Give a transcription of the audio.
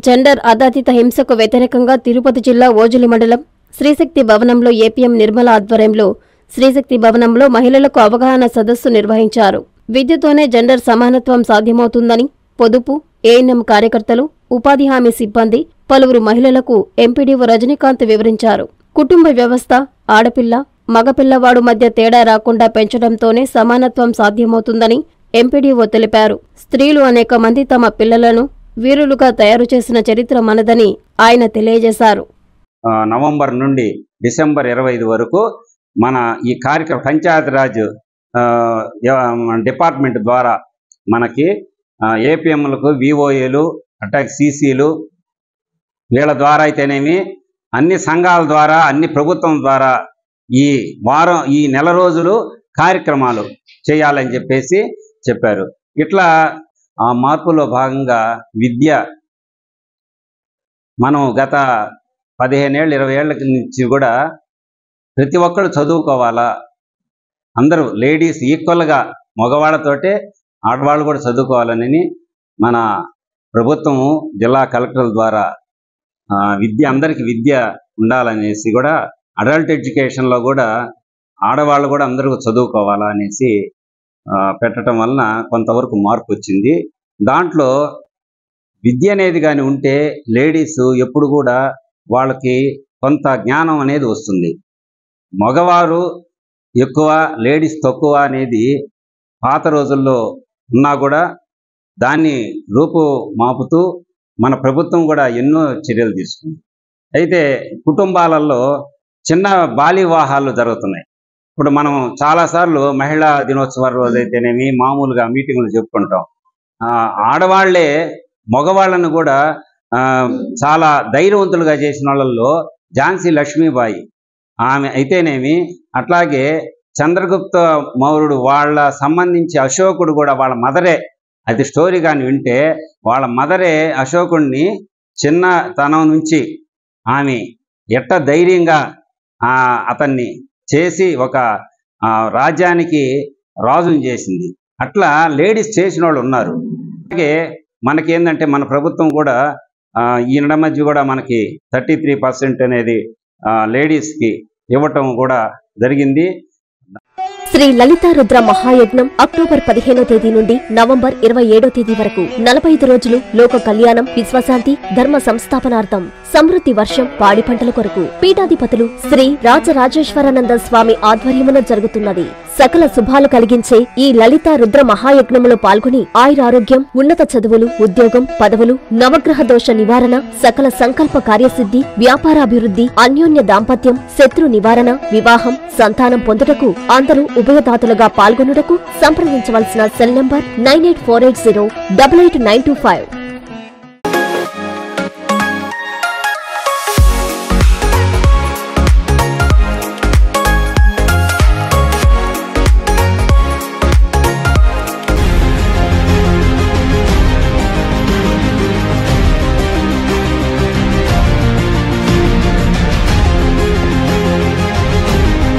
gender అదాతిత హింసకు వ్యతిరేకంగా తిరుపతి జిల్లా ఓజులి మండలం శ్రీశక్తి భవనంలో ఏపీఎం నిర్మల ఆధ్వర్యంలో శ్రీశక్తి భవనంలో మహిళలకు అవగాహన సదస్సు నిర్వహించారు విద్యతోనే జెండర్ సమానత్వం సాధ్యమవుతుందని పొదుపు ఏఎన్ఎం కార్యకర్తలు ఉపాధి హామీ సిబ్బంది పలువురు మహిళలకు ఎంపీడీఓ రజనీకాంత్ వివరించారు కుటుంబ వ్యవస్థ ఆడపిల్ల మగపిల్లవాడు మధ్య తేడా రాకుండా పెంచడంతోనే సమానత్వం సాధ్యమవుతుందని ఎంపీడీఓ తెలిపారు స్త్రీలు అనేక మంది తమ పిల్లలను వీరులుగా తయారు చేసిన చరిత్ర మనదని ఆయన తెలియజేశారు ఆ, నవంబర్ నుండి డిసెంబర్ ఇరవై ఐదు వరకు మన ఈ కార్యక్రమం పంచాయతీరాజ్ ఆ, య- డిపార్ట్మెంట్ ద్వారా మనకి ఏపీఎంలకు విఓఏలు అటాక్ సీసీలు వీళ్ళ ద్వారా అయితేనేమి అన్ని సంఘాల ద్వారా అన్ని ప్రభుత్వం ద్వారా ఈ వారం ఈ నెల రోజులు కార్యక్రమాలు చేయాలని చెప్పేసి చెప్పారు ఇట్లా ఆ మార్పులో భాగంగా విద్య మనం గత పదిహేనేళ్ళు ఇరవై ఏళ్ళ నుంచి కూడా ప్రతి ఒక్కరు చదువుకోవాలా అందరూ లేడీస్ ఈక్వల్గా మగవాళ్ళతోటే ఆడవాళ్ళు కూడా చదువుకోవాలని మన ప్రభుత్వము జిల్లా కలెక్టర్ల ద్వారా ఆ, విద్య అందరికి విద్య ఉండాలనేసి కూడా అడల్ట్ ఎడ్యుకేషన్లో కూడా ఆడవాళ్ళు కూడా అందరూ చదువుకోవాలా అనేసి ఆ, పెట్టడం వలన కొంతవరకు మార్పు వచ్చింది దాంట్లో విద్య అనేది కానీ ఉంటే లేడీస్ ఎప్పుడు కూడా వాళ్ళకి కొంత జ్ఞానం అనేది వస్తుంది మగవారు ఎక్కువ లేడీస్ తక్కువ అనేది పాత రోజుల్లో ఉన్నా కూడా దాన్ని రూపు మాపుతూ మన ప్రభుత్వం కూడా ఎన్నో చర్యలు తీసుకుంది అయితే కుటుంబాలలో చిన్న బాల్య వివాహాలు జరుగుతున్నాయి ఇప్పుడు మనం చాలాసార్లు మహిళా దినోత్సవం రోజు అయితేనేమి మామూలుగా మీటింగులు చెప్పుకుంటాం ఆ, ఆడవాళ్లే మగవాళ్ళను కూడా ఆ, చాలా ధైర్యవంతులుగా చేసిన వాళ్ళల్లో ఝాన్సీ లక్ష్మీబాయి ఆమె అయితేనేమి అట్లాగే చంద్రగుప్త మౌర్యుడు వాళ్ళ సంబంధించి అశోకుడు కూడా వాళ్ళ మదరే అది స్టోరీ కానీ వింటే వాళ్ళ మదరే అశోకుడిని చిన్నతనం నుంచి ఆమె ఎట్ట ధైర్యంగా ఆ, అతన్ని చేసి ఒక ఆ, రాజ్యానికి రాజుని చేసింది అట్లా లేడీస్ చేసిన వాళ్ళు ఉన్నారు అలాగే మనకేందంటే మన ప్రభుత్వం కూడా ఆ, ఈ నడ మధ్య కూడా మనకి థర్టీ త్రీ పర్సెంట్ అనేది ఆ, లేడీస్కి ఇవ్వటం కూడా జరిగింది శ్రీ లలితా రుద్ర మహాయజ్ఞం అక్టోబర్ పదిహేనో తేదీ నుండి నవంబర్ ఇరవై ఏడో తేదీ వరకు నలభై ఐదు రోజులు లోక కళ్యాణం విశ్వశాంతి ధర్మ సంస్థాపనార్థం సమృద్ధి వర్షం పాడి పంటల కొరకు పీఠాధిపతులు శ్రీ రాజరాజేశ్వరానంద స్వామి ఆధ్వర్యమున జరుగుతున్నది సకల శుభాలు కలిగించే ఈ లలితా రుద్ర మహాయజ్ఞములో పాల్గొని ఆయురారోగ్యం ఉన్నత చదువులు ఉద్యోగం పదవులు నవగ్రహ దోష నివారణ సకల సంకల్ప కార్యసిద్ధి వ్యాపారాభివృద్ధి అన్యోన్య దాంపత్యం శత్రు నివారణ వివాహం సంతానం పొందుటకు అందరూ ఉభయదాతలుగా పాల్గొనుటకు సంప్రదించవలసిన cell number nine eight four eight zero double eight nine two five